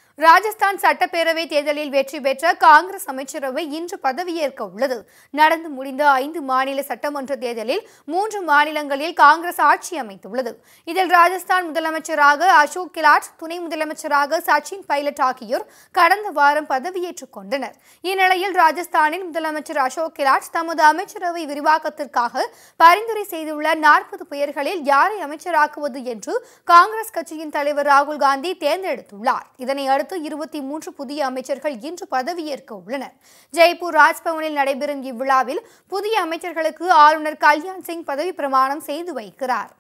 ராஜஸ்தான் சட்டப்பேரவை தேர்தலில் வெற்றி பெற்ற காங்கிரஸ் அமைச்சரவை இன்று பதவியேற்க உள்ளது நடந்து முடிந்த ஐந்து மாநில சட்டமன்ற தேர்தலில் மூன்று மாநிலங்களில் காங்கிரஸ் ஆட்சி அமைத்துள்ளது இதில் ராஜஸ்தான் முதலமைச்சராக அசோக் கெலாட் துணை முதலமைச்சராக சச்சின் பைலட் ஆகியோர் கடந்த வாரம் பதவியேற்றுக் கொண்டனர் இந்நிலையில் ராஜஸ்தானில் முதலமைச்சர் அசோக் கெலாட் தமது அமைச்சரவை விரிவாக்கத்திற்காக பரிந்துரை செய்துள்ள நாற்பது பெயர்களில் யாரை அமைச்சராக்குவது என்று காங்கிரஸ் கட்சியின் தலைவர் ராகுல் காந்தி தேர்ந்தெடுத்துள்ளார் இதனை அடுத்து இருபத்தி மூன்று புதிய அமைச்சர்கள் இன்று பதவியேற்க உள்ளனர் ஜெய்ப்பூர் ராஜ்பவனில் நடைபெறும் இவ்விழாவில் புதிய அமைச்சர்களுக்கு ஆளுநர் கல்யாண் சிங் பதவி பிரமாணம் செய்து வைக்கிறார்